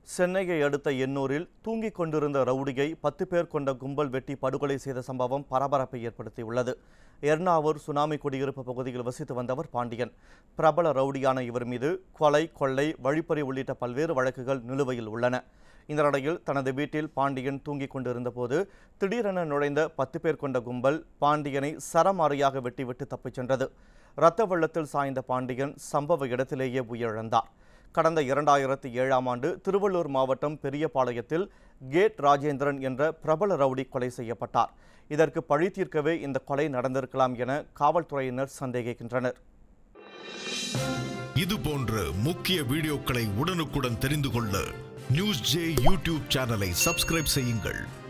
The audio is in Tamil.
சென்னையை அடுத்த எண்ணூரில் தூங்கிக் கொண்டிருந்த ரவுடியை பத்து பேர் கொண்ட கும்பல் வெட்டி படுகொலை செய்த சம்பவம் பரபரப்பை ஏற்படுத்தியுள்ளது எர்ணாவூர் சுனாமி குடியிருப்பு பகுதியில் வசித்து வந்தவர் பாண்டியன் பிரபல ரவுடியான இவர் மீது கொலை கொள்ளை வழிப்பறி உள்ளிட்ட பல்வேறு வழக்குகள் நிலுவையில் உள்ளன இந்த நிலையில் தனது வீட்டில் பாண்டியன் தூங்கிக் கொண்டிருந்த போது திடீரென நுழைந்த பத்து பேர் கொண்ட கும்பல் பாண்டியனை சரமாரியாக வெட்டிவிட்டு தப்பிச் சென்றது இரத்த வெள்ளத்தில் சாய்ந்த பாண்டியன் சம்பவ இடத்திலேயே உயிரிழந்தார் கடந்த இரண்டாயிரத்தி ஏழாம் ஆண்டு திருவள்ளூர் மாவட்டம் பெரியபாளையத்தில் கேட் ராஜேந்திரன் என்ற பிரபல ரவுடி கொலை செய்யப்பட்டார் இதற்கு பழி தீர்க்கவே இந்த கொலை நடந்திருக்கலாம் என காவல்துறையினர் சந்தேகிக்கின்றனர் இது போன்ற முக்கிய வீடியோக்களை உடனுக்குடன் தெரிந்து கொள்ள நியூஸ் ஜே யூடியூப் சேனலை சப்ஸ்கிரைப் செய்யுங்கள்